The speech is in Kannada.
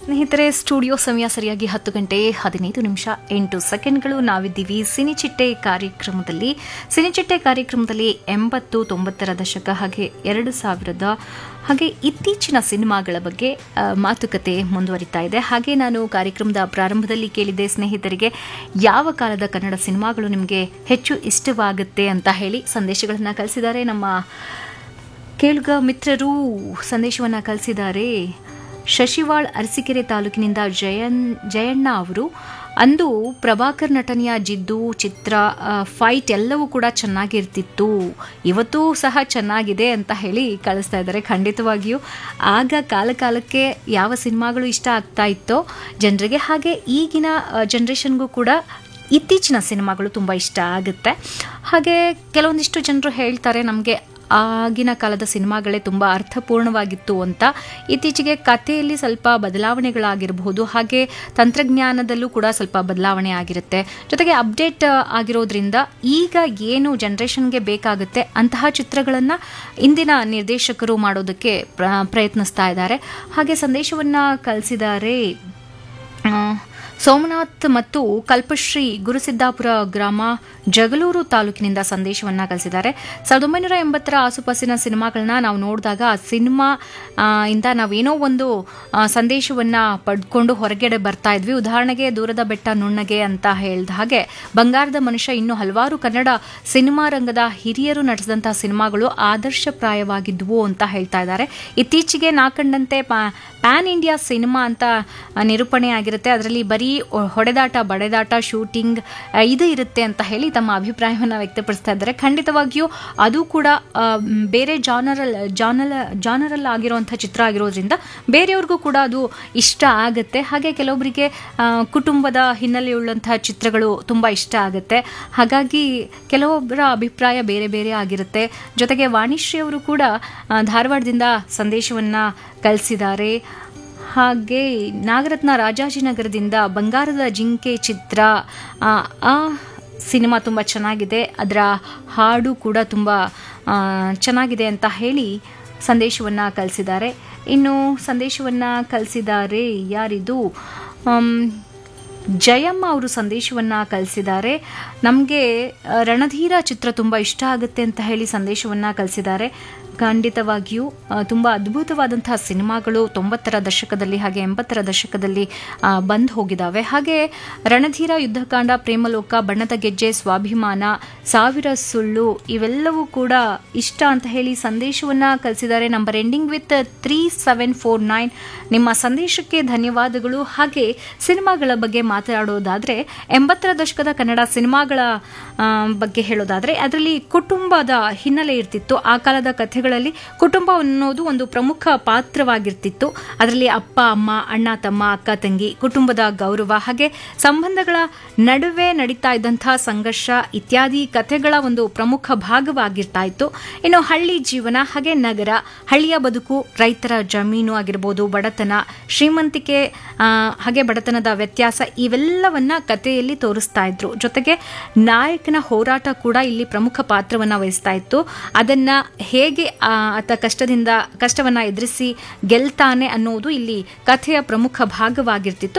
ಸ್ನೇಹಿತರೆ ಸ್ಟುಡಿಯೋ ಸಮಯ ಸರಿಯಾಗಿ ಹತ್ತು ಗಂಟೆ ಹದಿನೈದು ನಿಮಿಷ ಎಂಟು ಸೆಕೆಂಡ್ಗಳು ನಾವಿದ್ದೀವಿ ಸಿನಿಚಿಟ್ಟೆ ಕಾರ್ಯಕ್ರಮದಲ್ಲಿ ಸಿನಿಚಿಟ್ಟೆ ಕಾರ್ಯಕ್ರಮದಲ್ಲಿ ಎಂಬತ್ತು ತೊಂಬತ್ತರ ದಶಕ ಹಾಗೆ ಎರಡು ಸಾವಿರದ ಹಾಗೆ ಇತ್ತೀಚಿನ ಸಿನಿಮಾಗಳ ಬಗ್ಗೆ ಆ, ಮಾತುಕತೆ ಮುಂದುವರಿತಾ ಇದೆ ಹಾಗೆ ನಾನು ಕಾರ್ಯಕ್ರಮದ ಪ್ರಾರಂಭದಲ್ಲಿ ಕೇಳಿದ್ದೆ ಸ್ನೇಹಿತರಿಗೆ ಯಾವ ಕಾಲದ ಕನ್ನಡ ಸಿನಿಮಾಗಳು ನಿಮಗೆ ಹೆಚ್ಚು ಇಷ್ಟವಾಗುತ್ತೆ ಅಂತ ಹೇಳಿ ಸಂದೇಶಗಳನ್ನು ಕಳಿಸಿದ್ದಾರೆ ನಮ್ಮ ಕೇಳುಗ ಮಿತ್ರರು ಸಂದೇಶವನ್ನ ಕಳಿಸಿದ್ದಾರೆ ಶಶಿವಾಳ್ ಅರಸೀಕೆರೆ ತಾಲೂಕಿನಿಂದ ಜಯನ್ ಜಯಣ್ಣ ಅವರು ಅಂದು ಪ್ರಭಾಕರ್ ನಟನೆಯ ಜಿದ್ದು ಚಿತ್ರ ಆ, ಫೈಟ್ ಎಲ್ಲವೂ ಕೂಡ ಚೆನ್ನಾಗಿರ್ತಿತ್ತು ಇವತ್ತೂ ಸಹ ಚೆನ್ನಾಗಿದೆ ಅಂತ ಹೇಳಿ ಕಳಿಸ್ತಾ ಇದ್ದಾರೆ ಖಂಡಿತವಾಗಿಯೂ ಆಗ ಕಾಲ ಕಾಲಕ್ಕೆ ಯಾವ ಸಿನಿಮಾಗಳು ಇಷ್ಟ ಆಗ್ತಾ ಇತ್ತೋ ಜನರಿಗೆ ಹಾಗೆ ಈಗಿನ ಜನ್ರೇಷನ್ಗೂ ಕೂಡ ಇತ್ತೀಚಿನ ಸಿನಿಮಾಗಳು ತುಂಬ ಇಷ್ಟ ಆಗುತ್ತೆ ಹಾಗೆ ಕೆಲವೊಂದಿಷ್ಟು ಜನರು ಹೇಳ್ತಾರೆ ನಮಗೆ ಆಗಿನ ಕಾಲದ ಸಿನಿಮಾಗಳೇ ತುಂಬ ಅರ್ಥಪೂರ್ಣವಾಗಿತ್ತು ಅಂತ ಇತ್ತೀಚೆಗೆ ಕಥೆಯಲ್ಲಿ ಸ್ವಲ್ಪ ಬದಲಾವಣೆಗಳಾಗಿರಬಹುದು ಹಾಗೆ ತಂತ್ರಜ್ಞಾನದಲ್ಲೂ ಕೂಡ ಸ್ವಲ್ಪ ಬದಲಾವಣೆ ಆಗಿರುತ್ತೆ ಜೊತೆಗೆ ಅಪ್ಡೇಟ್ ಆಗಿರೋದ್ರಿಂದ ಈಗ ಏನು ಜನ್ರೇಷನ್ಗೆ ಬೇಕಾಗುತ್ತೆ ಅಂತಹ ಚಿತ್ರಗಳನ್ನು ಇಂದಿನ ನಿರ್ದೇಶಕರು ಮಾಡೋದಕ್ಕೆ ಪ್ರ- ಪ್ರಯತ್ನಿಸ್ತಾ ಇದ್ದಾರೆ ಹಾಗೆ ಸಂದೇಶವನ್ನು ಕಳಿಸಿದ್ದಾರೆ ಆ, ಸೋಮನಾಥ್ ಮತ್ತು ಕಲ್ಪಶ್ರೀ ಗುರುಸಿದ್ದಾಪುರ ಗ್ರಾಮ ಜಗಳೂರು ತಾಲೂಕಿನಿಂದ ಸಂದೇಶವನ್ನ ಕಳಿಸಿದ್ದಾರೆ ಸಾವಿರದ ಒಂಬೈನೂರ ಎಂಬತ್ತರ ಆಸುಪಾಸಿನ ಸಿನಿಮಾಗಳನ್ನ ನಾವು ನೋಡಿದಾಗ ಆ ಸಿನಿಮಾ ಆ, ಇಂದ ನಾವೇನೋ ಒಂದು ಆ, ಸಂದೇಶವನ್ನ ಪಡ್ಕೊಂಡು ಹೊರಗಡೆ ಬರ್ತಾ ಇದ್ವಿ ಉದಾಹರಣೆಗೆ ದೂರದ ಬೆಟ್ಟ ನುಣ್ಣಗೆ ಅಂತ ಹೇಳ್ದ ಹಾಗೆ ಬಂಗಾರದ ಮನುಷ್ಯ ಇನ್ನು ಹಲವಾರು ಕನ್ನಡ ಸಿನಿಮಾ ರಂಗದ ಹಿರಿಯರು ನಟಿಸಿದಂತಹ ಸಿನಿಮಾಗಳು ಆದರ್ಶಪ್ರಾಯವಾಗಿದ್ವು ಅಂತ ಹೇಳ್ತಾ ಇದ್ದಾರೆ ಇತ್ತೀಚೆಗೆ ನಾ ಕಂಡಂತೆ ಪಾ- ಪ್ಯಾನ್ ಇಂಡಿಯಾ ಸಿನಿಮಾ ಅಂತ ಆ, ನಿರೂಪಣೆ ಆಗಿರುತ್ತೆ ಅದರಲ್ಲಿ ಬರೀ ಒ- ಹೊಡೆದಾಟ ಬಡೆದಾಟ ಶೂಟಿಂಗ್ ಆ, ಇದು ಇರುತ್ತೆ ಅಂತ ಹೇಳಿ ತಮ್ಮ ಅಭಿಪ್ರಾಯವನ್ನು ವ್ಯಕ್ತಪಡಿಸ್ತಾ ಇದ್ದಾರೆ ಖಂಡಿತವಾಗಿಯೂ ಅದು ಕೂಡ ಆ, ಮ್, ಬೇರೆ ಜಾನರಲ್ ಜಾನಲ್ ಜಾನರಲ್ ಆಗಿರುವಂಥ ಚಿತ್ರ ಆಗಿರೋದ್ರಿಂದ ಬೇರೆಯವ್ರಿಗೂ ಕೂಡ ಅದು ಇಷ್ಟ ಆಗುತ್ತೆ ಹಾಗೆ ಕೆಲವೊಬ್ಬರಿಗೆ ಆ, ಕುಟುಂಬದ ಹಿನ್ನೆಲೆಯುಳ್ಳಂತಹ ಚಿತ್ರಗಳು ತುಂಬ ಇಷ್ಟ ಆಗುತ್ತೆ ಹಾಗಾಗಿ ಕೆಲವೊಬ್ಬರ ಅಭಿಪ್ರಾಯ ಬೇರೆ ಬೇರೆ ಆಗಿರುತ್ತೆ ಜೊತೆಗೆ ವಾಣಿಶ್ರೀ ಅವರು ಕೂಡ ಆ, ಧಾರವಾಡದಿಂದ ಸಂದೇಶವನ್ನ ಕಳಿಸಿದ್ದಾರೆ ಹಾಗೆ ನಾಗರತ್ನ ರಾಜಾಜಿನಗರದಿಂದ ಬಂಗಾರದ ಜಿಂಕೆ ಚಿತ್ರ ಆ, ಆ ಸಿನಿಮಾ ತುಂಬ ಚೆನ್ನಾಗಿದೆ ಅದರ ಹಾಡು ಕೂಡ ತುಂಬ ಆ, ಚೆನ್ನಾಗಿದೆ ಅಂತ ಹೇಳಿ ಸಂದೇಶವನ್ನು ಕಳಿಸಿದ್ದಾರೆ ಇನ್ನು ಸಂದೇಶವನ್ನು ಕಳಿಸಿದ್ದಾರೆ ಯಾರಿದು ಆಮ್, ಜಯಮ್ಮ ಅವರು ಸಂದೇಶವನ್ನ ಕಳಿಸಿದ್ದಾರೆ ನಮಗೆ ರಣಧೀರ ಚಿತ್ರ ತುಂಬ ಇಷ್ಟ ಆಗುತ್ತೆ ಅಂತ ಹೇಳಿ ಸಂದೇಶವನ್ನ ಕಳಿಸಿದ್ದಾರೆ ಖಂಡಿತವಾಗಿಯೂ ಆ, ತುಂಬ ಅದ್ಭುತವಾದಂತಹ ಸಿನಿಮಾಗಳು ತೊಂಬತ್ತರ ದಶಕದಲ್ಲಿ ಹಾಗೆ ಎಂಬತ್ತರ ದಶಕದಲ್ಲಿ ಬಂದು ಹೋಗಿದ್ದಾವೆ ಹಾಗೆ ರಣಧೀರ ಯುದ್ಧಕಾಂಡ ಪ್ರೇಮಲೋಕ ಬಣ್ಣದ ಗೆಜ್ಜೆ ಸ್ವಾಭಿಮಾನ ಸಾವಿರ ಸುಳ್ಳು ಇವೆಲ್ಲವೂ ಕೂಡ ಇಷ್ಟ ಅಂತ ಹೇಳಿ ಸಂದೇಶವನ್ನ ಕಳಿಸಿದ್ದಾರೆ number ending with three seven four nine ನಿಮ್ಮ ಸಂದೇಶಕ್ಕೆ ಧನ್ಯವಾದಗಳು ಹಾಗೆ ಸಿನಿಮಾಗಳ ಬಗ್ಗೆ ಮಾತನಾಡೋದಾದ್ರೆ ಎಂಬತ್ತರ ದಶಕದ ಕನ್ನಡ ಸಿನಿಮಾಗಳ ಆ, ಬಗ್ಗೆ ಹೇಳೋದಾದ್ರೆ ಅದರಲ್ಲಿ ಕುಟುಂಬದ ಹಿನ್ನೆಲೆ ಇರ್ತಿತ್ತು ಆ ಕಾಲದ ಕಥೆಗಳಲ್ಲಿ ಕುಟುಂಬ ಅನ್ನೋದು ಒಂದು ಪ್ರಮುಖ ಪಾತ್ರವಾಗಿರ್ತಿತ್ತು ಅದರಲ್ಲಿ ಅಪ್ಪ ಅಮ್ಮ ಅಣ್ಣ ತಮ್ಮ ಅಕ್ಕ ತಂಗಿ ಕುಟುಂಬದ ಗೌರವ ಹಾಗೆ ಸಂಬಂಧಗಳ ನಡುವೆ ನಡೀತಾ ಇದ್ದಂತಹ ಸಂಘರ್ಷ ಇತ್ಯಾದಿ ಕಥೆಗಳ ಒಂದು ಪ್ರಮುಖ ಭಾಗವಾಗಿರ್ತಾ ಇತ್ತು ಇನ್ನು ಹಳ್ಳಿ ಜೀವನ ಹಾಗೆ ನಗರ ಹಳ್ಳಿಯ ಬದುಕು ರೈತರ ಜಮೀನು ಆಗಿರ್ಬೋದು ಬಡತನ ಶ್ರೀಮಂತಿಕೆ ಆ, ಹಾಗೆ ಬಡತನದ ವ್ಯತ್ಯಾಸ ಇವೆಲ್ಲವನ್ನ ಕಥೆಯಲ್ಲಿ ತೋರಿಸ್ತಾ ಇದ್ರು ಜೊತೆಗೆ ನಾಯಕನ ಹೋರಾಟ ಕೂಡ ಇಲ್ಲಿ ಪ್ರಮುಖ ಪಾತ್ರವನ್ನ ವಹಿಸ್ತಾ ಇತ್ತು ಅದನ್ನ ಹೇಗೆ ಆ, ಆತ ಕಷ್ಟದಿಂದ ಕಷ್ಟವನ್ನ ಎದುರಿಸಿ ಗೆಲ್ತಾನೆ ಅನ್ನೋದು ಇಲ್ಲಿ ಕಥೆಯ ಪ್ರಮುಖ ಭಾಗವಾಗಿರ್ತಿತ್ತು